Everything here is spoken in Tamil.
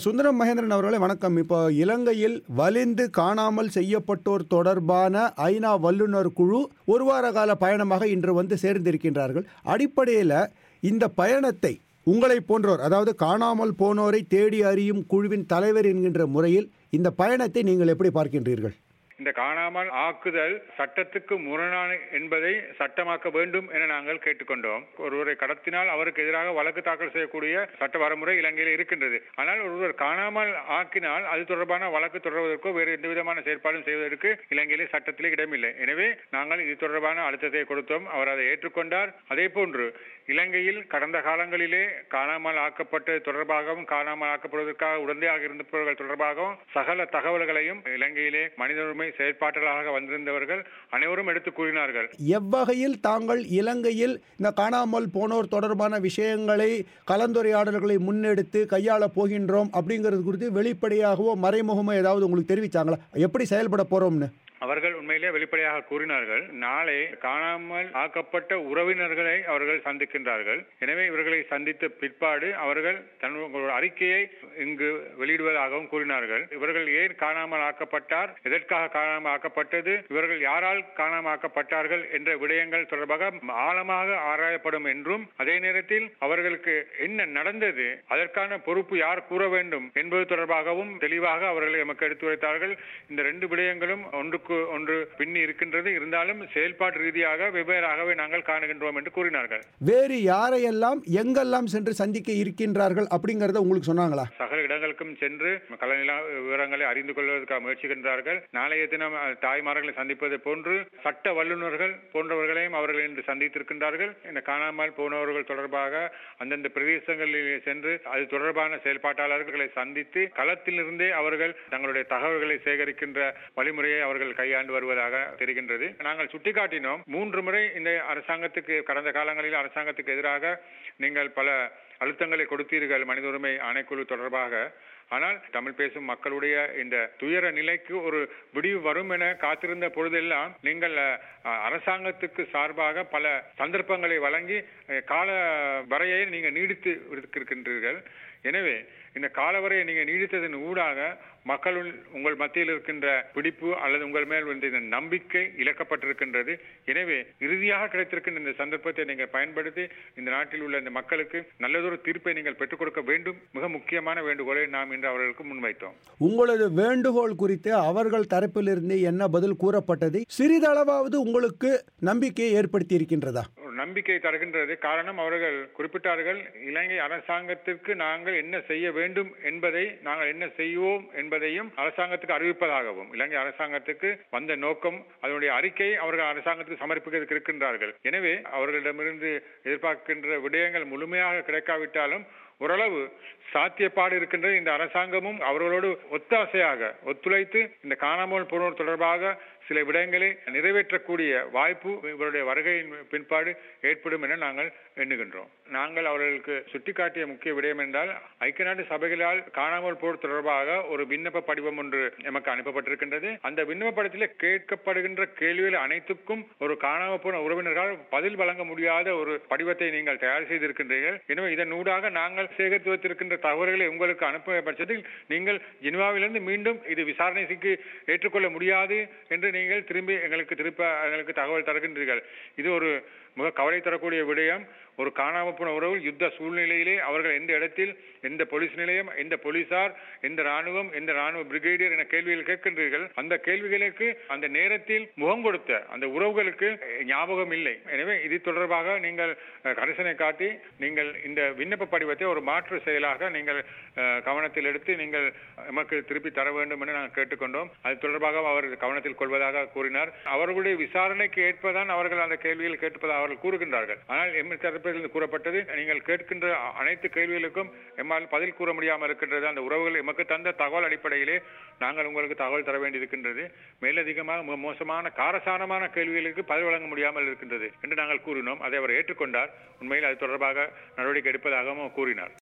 சுந்தரம் மகேந்திரன் அவர்களே வணக்கம் இப்போ இலங்கையில் வலிந்து காணாமல் செய்யப்பட்டோர் தொடர்பான ஐநா வல்லுநர் குழு ஒரு வார கால பயணமாக இன்று வந்து சேர்ந்திருக்கின்றார்கள் அடிப்படையில் இந்த பயணத்தை உங்களை போன்றோர் அதாவது காணாமல் போனோரை தேடி அறியும் குழுவின் தலைவர் என்கின்ற முறையில் இந்த பயணத்தை நீங்கள் எப்படி பார்க்கின்றீர்கள் இந்த காணாமல் ஆக்குதல் சட்டத்துக்கு முரணான என்பதை சட்டமாக்க வேண்டும் என நாங்கள் கேட்டுக்கொண்டோம் ஒருவரை கடத்தினால் அவருக்கு எதிராக வழக்கு தாக்கல் செய்யக்கூடிய சட்ட வரமுறை இலங்கையில் இருக்கின்றது ஆனால் ஒருவர் காணாமல் ஆக்கினால் அது தொடர்பான வழக்கு தொடர்வதற்கோ வேறு எந்த விதமான செயற்பாடும் செய்வதற்கு இலங்கையிலே சட்டத்திலே இடமில்லை எனவே நாங்கள் இது தொடர்பான அழுத்தத்தை கொடுத்தோம் அவர் அதை ஏற்றுக்கொண்டார் அதே போன்று இலங்கையில் கடந்த காலங்களிலே காணாமல் ஆக்கப்பட்டது தொடர்பாகவும் காணாமல் ஆக்கப்படுவதற்காக உடந்தையாக இருந்தவர்கள் தொடர்பாகவும் சகல தகவல்களையும் இலங்கையிலே மனித உரிமை செயற்பாட்டாளராக வந்திருந்தவர்கள் அனைவரும் எடுத்து கூறினார்கள் எவ்வகையில் தாங்கள் இலங்கையில் இந்த காணாமல் போனோர் தொடர்பான விஷயங்களை கலந்துரையாடல்களை முன்னெடுத்து கையாள போகின்றோம் அப்படிங்கிறது குறித்து வெளிப்படையாகவோ மறைமுகமோ ஏதாவது உங்களுக்கு தெரிவிச்சாங்களா எப்படி செயல்பட போறோம்னு அவர்கள் உண்மையிலே வெளிப்படையாக கூறினார்கள் நாளை காணாமல் ஆக்கப்பட்ட உறவினர்களை அவர்கள் சந்திக்கின்றார்கள் எனவே இவர்களை சந்தித்த பிற்பாடு அவர்கள் தங்களோட அறிக்கையை இங்கு வெளியிடுவதாகவும் கூறினார்கள் இவர்கள் ஏன் காணாமல் ஆக்கப்பட்டார் எதற்காக காணாமல் ஆக்கப்பட்டது இவர்கள் யாரால் காணாமல் ஆக்கப்பட்டார்கள் என்ற விடயங்கள் தொடர்பாக ஆழமாக ஆராயப்படும் என்றும் அதே நேரத்தில் அவர்களுக்கு என்ன நடந்தது அதற்கான பொறுப்பு யார் கூற வேண்டும் என்பது தொடர்பாகவும் தெளிவாக அவர்கள் எமக்கு எடுத்துரைத்தார்கள் இந்த ரெண்டு விடயங்களும் ஒன்றுக்கு ஒன்று பின்னி இருக்கின்றது இருந்தாலும் செயல்பாட்டு ரீதியாக வெவ்வேறாகவே நாங்கள் காணுகின்றோம் என்று கூறினார்கள் வேறு யாரையெல்லாம் எங்கெல்லாம் சென்று சந்திக்க இருக்கின்றார்கள் அப்படிங்கறத உங்களுக்கு சொன்னாங்களா சகல இடங்களுக்கும் சென்று கலநிலா விவரங்களை அறிந்து கொள்வதற்காக முயற்சிக்கின்றார்கள் நாளைய தினம் அஹ், தாய்மார்களை சந்திப்பது போன்று சட்ட வல்லுநர்கள் போன்றவர்களையும் அவர்கள் இன்று சந்தித்திருக்கின்றார்கள் இந்த காணாமல் போனவர்கள் தொடர்பாக அந்தந்த பிரதேசங்களில் சென்று அது தொடர்பான செயல்பாட்டாளர்களை சந்தித்து களத்திலிருந்தே அவர்கள் தங்களுடைய தகவல்களை சேகரிக்கின்ற வழிமுறையை அவர்கள் கையாண்டு வருவதாக தெரிகின்றது நாங்கள் சுட்டிக்காட்டினோம் மூன்று முறை இந்த அரசாங்கத்துக்கு கடந்த காலங்களில் அரசாங்கத்துக்கு எதிராக நீங்கள் பல அழுத்தங்களை கொடுத்தீர்கள் மனித உரிமை ஆணைக்குழு தொடர்பாக ஆனால் தமிழ் பேசும் மக்களுடைய இந்த துயர நிலைக்கு ஒரு விடிவு வரும் என காத்திருந்த பொழுதெல்லாம் நீங்கள் அஹ், அரசாங்கத்துக்கு சார்பாக பல சந்தர்ப்பங்களை வழங்கி அஹ், கால வரையை நீங்க நீடித்து இருக்கின்றீர்கள் எனவே இந்த காலவரையை நீங்க நீடித்ததன் ஊடாக மக்களுள் உங்கள் மத்தியில் இருக்கின்ற பிடிப்பு அல்லது உங்கள் மேல் வந்து இந்த நம்பிக்கை இழக்கப்பட்டிருக்கின்றது எனவே இறுதியாக கிடைத்திருக்கின்ற இந்த சந்தர்ப்பத்தை நீங்கள் பயன்படுத்தி இந்த நாட்டில் உள்ள இந்த மக்களுக்கு நல்லதொரு தீர்ப்பை நீங்கள் பெற்றுக் கொடுக்க வேண்டும் மிக முக்கியமான வேண்டுகோளை நாம் இன்று அவர்களுக்கு முன்வைத்தோம் உங்களது வேண்டுகோள் குறித்து அவர்கள் தரப்பிலிருந்து என்ன பதில் கூறப்பட்டது சிறிதளவாவது உங்களுக்கு நம்பிக்கையை ஏற்படுத்தி இருக்கின்றதா ஒரு நம்பிக்கை தருகின்றது காரணம் அவர்கள் குறிப்பிட்டார்கள் இலங்கை அரசாங்கத்திற்கு நாங்கள் என்ன செய்ய வேண்டும் என்பதை நாங்கள் என்ன செய்வோம் என்பதையும் அரசாங்கத்துக்கு அறிவிப்பதாகவும் இலங்கை அரசாங்கத்துக்கு வந்த நோக்கம் அதனுடைய அறிக்கை அவர்கள் அரசாங்கத்துக்கு சமர்ப்பிக்கிறதுக்கு இருக்கின்றார்கள் எனவே அவர்களிடமிருந்து எதிர்பார்க்கின்ற விடயங்கள் முழுமையாக கிடைக்காவிட்டாலும் ஓரளவு சாத்தியப்பாடு இருக்கின்ற இந்த அரசாங்கமும் அவர்களோடு ஒத்தாசையாக ஒத்துழைத்து இந்த காணாமல் போனோர் தொடர்பாக சில விடயங்களை நிறைவேற்றக்கூடிய வாய்ப்பு இவருடைய வருகையின் பின்பாடு ஏற்படும் என நாங்கள் எண்ணுகின்றோம் நாங்கள் அவர்களுக்கு சுட்டிக்காட்டிய முக்கிய விடயம் என்றால் ஐக்கிய நாட்டு சபைகளால் காணாமல் போர் தொடர்பாக ஒரு விண்ணப்ப படிவம் ஒன்று எமக்கு அனுப்பப்பட்டிருக்கின்றது அந்த விண்ணப்ப படத்திலே கேட்கப்படுகின்ற கேள்விகள் அனைத்துக்கும் ஒரு காணாமல் போன உறவினர்களால் பதில் வழங்க முடியாத ஒரு படிவத்தை நீங்கள் தயார் செய்திருக்கின்றீர்கள் எனவே இதன் ஊடாக நாங்கள் சேகரித்து வைத்திருக்கின்ற தகவல்களை உங்களுக்கு அனுப்பிய பட்சத்தில் நீங்கள் ஜெனீவாவிலிருந்து மீண்டும் இது விசாரணைக்கு ஏற்றுக்கொள்ள முடியாது என்று நீங்கள் திரும்பி எங்களுக்கு திருப்ப எங்களுக்கு தகவல் தருகின்றீர்கள் இது ஒரு மிக கவலை தரக்கூடிய விடயம் ஒரு காணாமல் போன உறவு யுத்த சூழ்நிலையிலே அவர்கள் எந்த இடத்தில் எந்த போலீஸ் நிலையம் எந்த போலீசார் எந்த ராணுவம் எந்த ராணுவ பிரிகேடியர் என கேள்விகள் கேட்கின்றீர்கள் அந்த கேள்விகளுக்கு அந்த நேரத்தில் முகம் கொடுத்த அந்த உறவுகளுக்கு ஞாபகம் இல்லை எனவே இது தொடர்பாக நீங்கள் அஹ், கரிசனை காட்டி நீங்கள் இந்த விண்ணப்ப படிவத்தை ஒரு மாற்று செயலாக நீங்கள் அஹ், கவனத்தில் எடுத்து நீங்கள் எமக்கு திருப்பி தர வேண்டும் என நாங்கள் கேட்டுக்கொண்டோம் அது தொடர்பாக அவர் கவனத்தில் கொள்வதாக கூறினார் அவர்களுடைய விசாரணைக்கு ஏற்பதான் அவர்கள் அந்த கேள்விகள் கேட்பதாக அவர்கள் கூறுகின்றார்கள் ஆனால் எம் தரப்பிலிருந்து கூறப்பட்டது நீங்கள் கேட்கின்ற அனைத்து கேள்விகளுக்கும் எம்மால் பதில் கூற முடியாமல் இருக்கின்றது அந்த உறவுகள் எமக்கு தந்த தகவல் அடிப்படையிலே நாங்கள் உங்களுக்கு தகவல் தர வேண்டியிருக்கின்றது மேலதிகமாக மிக மோசமான காரசாரமான கேள்விகளுக்கு பதில் வழங்க முடியாமல் இருக்கின்றது என்று நாங்கள் கூறினோம் அதை அவர் ஏற்றுக்கொண்டார் உண்மையில் அது தொடர்பாக நடவடிக்கை எடுப்பதாகவும் கூறினார்